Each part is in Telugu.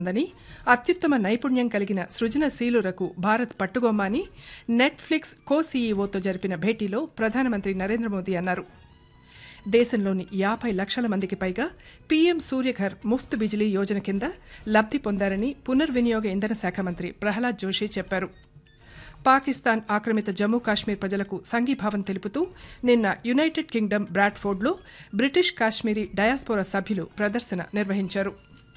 ఉందని అత్యుత్తమ నైపుణ్యం కలిగిన సృజనశీలురకు భారత్ పట్టుగొమ్మ అని నెట్ఫ్లిక్స్ కో సీఈఓతో జరిపిన భేటీలో ప్రధానమంత్రి నరేంద్ర మోదీ అన్నారు దేశంలోని యాభై లక్షల మందికి పైగా పీఎం సూర్యఘర్ ముఫ్త్ బిజిలీ యోజన కింద లబ్ది పొందారని పునర్వినియోగ ఇంధన శాఖ మంత్రి ప్రహ్లాద్ జోషి చెప్పారు పాకిస్తాన్ ఆక్రమిత జమ్మూ కాశ్మీర్ ప్రజలకు సంఘీభావం తెలుపుతూ నిన్న యునైటెడ్ కింగ్డమ్ బ్రాడ్ఫోర్డ్లో బ్రిటిష్ కాశ్మీరీ డయాస్పోరా సభ్యులు ప్రదర్శన నిర్వహించారు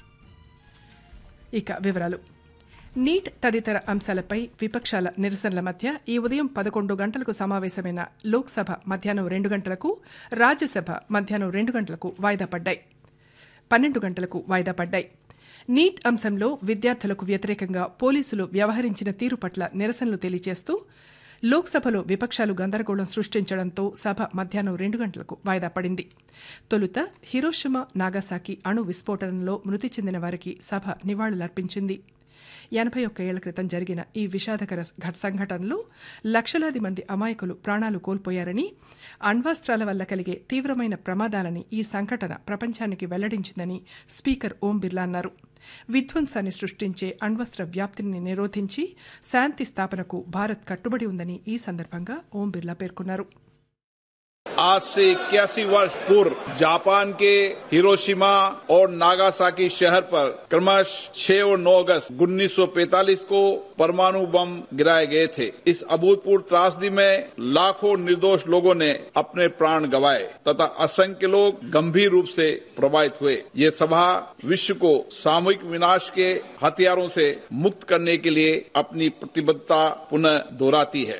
ఇక వివరాలు నీట్ తదితర అంశాలపై విపక్షాల నిరసనల మధ్య ఈ ఉదయం పదకొండు గంటలకు సమావేశమైన లోక్సభ మధ్యాహ్నం రెండు గంటలకు రాజ్యసభ మధ్యాహ్నం రెండు గంటలకు వాయిదా పడ్డాయి పన్నెండు గంటలకు వాయిదా పడ్డాయి నీట్ అంశంలో విద్యార్థులకు వ్యతిరేకంగా పోలీసులు వ్యవహరించిన తీరు పట్ల నిరసనలు తెలియజేస్తూ లోక్సభలో విపక్షాలు గందరగోళం సృష్టించడంతో సభ మధ్యాహ్నం రెండు గంటలకు వాయిదా పడింది తొలుత హిరోషిమా నాగాసాకి అణు విస్ఫోటనంలో మృతి చెందిన వారికి సభ నివాళులర్పించింది ఎనభై ఒక్క ఏళ్ల క్రితం జరిగిన ఈ విషాదకర ఘట సంఘటనలో లక్షలాది మంది అమాయకులు ప్రాణాలు కోల్పోయారని అణ్వాస్త్రాల వల్ల కలిగే తీవ్రమైన ప్రమాదాలని ఈ సంఘటన ప్రపంచానికి వెల్లడించిందని స్పీకర్ ఓం బిర్లా అన్నారు విధ్వంసాన్ని సృష్టించే అణ్వస్త్ర వ్యాప్తిని నిరోధించి శాంతి స్థాపనకు భారత్ కట్టుబడి ఉందని ఈ సందర్భంగా ఓం బిర్లా పేర్కొన్నారు आज से इक्यासी वर्ष पूर्व जापान के हिरोशिमा और नागासाकी शहर पर क्रमश 6 और 9 अगस्त 1945 को परमाणु बम गिराए गए थे इस अभूतपूर्व त्रासदी में लाखों निर्दोष लोगों ने अपने प्राण गंवाए तथा असंख्य लोग गंभीर रूप से प्रभावित हुए ये सभा विश्व को सामूहिक विनाश के हथियारों से मुक्त करने के लिए अपनी प्रतिबद्धता पुनः दोहराती है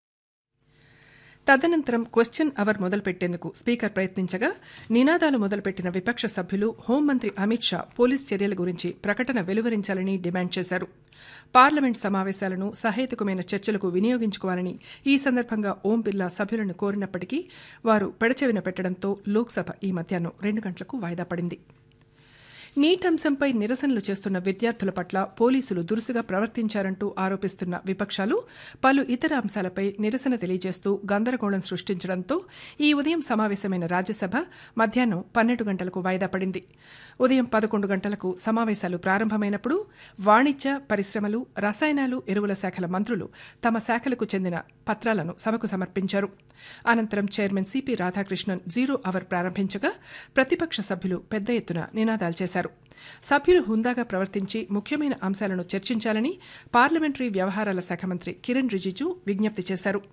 తదనంతరం క్వశ్చన్ అవర్ మొదలుపెట్టేందుకు స్పీకర్ ప్రయత్నించగా నినాదాలు మొదలుపెట్టిన విపక్ష సభ్యులు హోంమంత్రి అమిత్ షా పోలీస్ చర్యల గురించి ప్రకటన వెలువరించాలని డిమాండ్ చేశారు పార్లమెంట్ సమావేశాలను సహేతుకమైన చర్చలకు వినియోగించుకోవాలని ఈ సందర్భంగా ఓం బిర్లా సభ్యులను కోరినప్పటికీ వారు పెడచెవిన పెట్టడంతో లోక్సభ ఈ మధ్యాహ్నం రెండు గంటలకు వాయిదా పడింది నీట్ అంశంపై నిరసనలు చేస్తున్న విద్యార్థుల పట్ల పోలీసులు దురుసుగా ప్రవర్తించారంటూ ఆరోపిస్తున్న విపక్షాలు పలు ఇతర అంశాలపై నిరసన తెలియజేస్తూ గందరగోళం సృష్టించడంతో ఈ ఉదయం సమావేశమైన రాజ్యసభ మధ్యాహ్నం పన్నెండు గంటలకు వాయిదా పడింది ఉదయం పదకొండు గంటలకు సమావేశాలు ప్రారంభమైనప్పుడు వాణిజ్య పరిశ్రమలు రసాయనాలు ఎరువుల శాఖల మంత్రులు తమ శాఖలకు చెందిన పత్రాలను సభకు సమర్పించారు అనంతరం chairman CP Radhakrishnan zero hour ప్రారంభించగా ప్రతిపక్ష సభ్యులు పెద్ద ఎత్తున నినాదాలు చేశారు సభ్యులు హుందాగా ప్రవర్తించి ముఖ్యమైన అంశాలను చర్చించాలని పార్లమెంటరీ వ్యవహారాల శాఖ మంత్రి కిరణ్ రిజిజు విజ్ఞప్తి చేశారు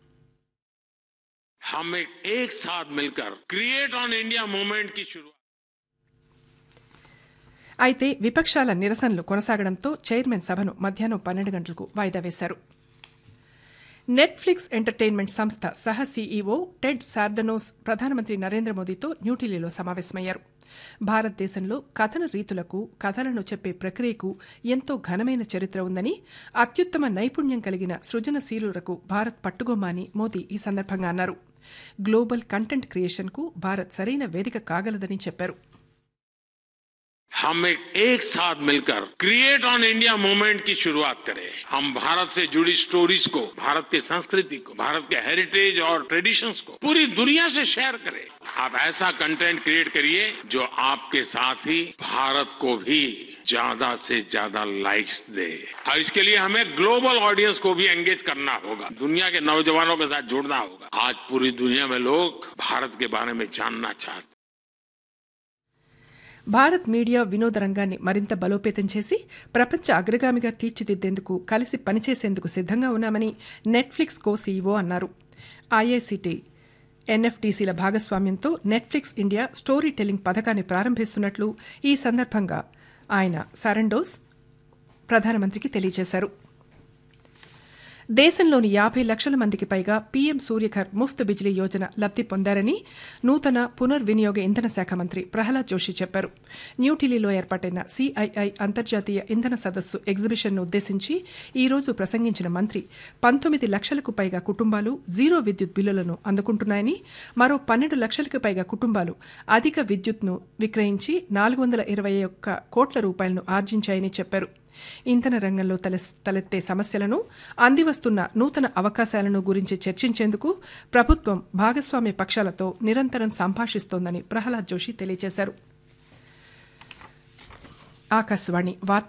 हम एक, एक साथ मिलकर क्रिएट ऑन इंडिया मूवमेंट की शुरुआत అయితే విపక్షాల నిరసనలు కొనసాగడంతో చైర్మన్ సభను మధ్యాహ్నం పన్నెండు గంటలకు వాయిదా వేశారు నెట్ఫ్లిక్స్ ఎంటర్టైన్మెంట్ సంస్థ సహ సీఈఓ టెడ్ సార్దనోస్ ప్రధానమంత్రి నరేంద్ర మోదీతో న్యూఢిల్లీలో సమావేశమయ్యారు భారతదేశంలో కథన రీతులకు కథలను చెప్పే ప్రక్రియకు ఎంతో ఘనమైన చరిత్ర ఉందని అత్యుత్తమ నైపుణ్యం కలిగిన సృజనశీలులకు భారత్ పట్టుగొమ్మ అని మోదీ ఈ సందర్భంగా అన్నారు గ్లోబల్ కంటెంట్ క్రియేషన్కు భారత్ సరైన వేదిక కాగలదని చెప్పారు हम एक, एक साथ मिलकर क्रिएट ऑन इंडिया मूवमेंट की शुरुआत करें हम भारत से जुड़ी स्टोरीज को भारत की संस्कृति को भारत के हेरिटेज और ट्रेडिशंस को पूरी दुनिया से शेयर करें आप ऐसा कंटेंट क्रिएट करिए जो आपके साथ ही भारत को भी ज्यादा से ज्यादा लाइक्स दे और इसके लिए हमें ग्लोबल ऑडियंस को भी एंगेज करना होगा दुनिया के नौजवानों के साथ जुड़ना होगा आज पूरी दुनिया में लोग भारत के बारे में जानना चाहते భారత్ మీడియా వినోద రంగాన్ని మరింత బలోపేతం చేసి ప్రపంచ అగ్రగామిగా తీర్చిదిద్దేందుకు కలిసి పనిచేసేందుకు సిద్ధంగా ఉన్నామని నెట్ఫ్లిక్స్ కో సీఈఓ అన్నారు ఐఐసిటి ఎన్ఎఫ్టీసీల భాగస్వామ్యంతో నెట్ఫ్లిక్స్ ఇండియా స్టోరీ టెల్లింగ్ పథకాన్ని ప్రారంభిస్తున్నట్లు ఈ సందర్భంగా ఆయన సరండోస్ ప్రధానమంత్రికి తెలియజేశారు దేశంలోని యాభై లక్షల మందికి పైగా పీఎం సూర్యఘర్ ముఫ్త్ బిజిలీ యోజన లబ్ది పొందారని నూతన పునర్వినియోగ ఇంధన శాఖ మంత్రి ప్రహ్లాద్ జోషి చెప్పారు న్యూఢిల్లీలో ఏర్పాటైన సిఐఐ అంతర్జాతీయ ఇంధన సదస్సు ఎగ్జిబిషన్ను ఉద్దేశించి ఈ రోజు ప్రసంగించిన మంత్రి పంతొమ్మిది లక్షలకు పైగా కుటుంబాలు జీరో విద్యుత్ బిల్లులను అందుకుంటున్నాయని మరో పన్నెండు లక్షలకు పైగా కుటుంబాలు అధిక విద్యుత్ను విక్రయించి నాలుగు వందల ఇరవై ఒక్క కోట్ల రూపాయలను ఆర్జించాయని చెప్పారు ఇంధన రంగంలో తలెత్తే సమస్యలను అందివస్తున్న నూతన అవకాశాలను గురించి చర్చించేందుకు ప్రభుత్వం భాగస్వామ్య పక్షాలతో నిరంతరం సంభాషిస్తోందని ప్రహ్లాద్ జోషి తెలియజేశారు ఆకాశవాణి వార్త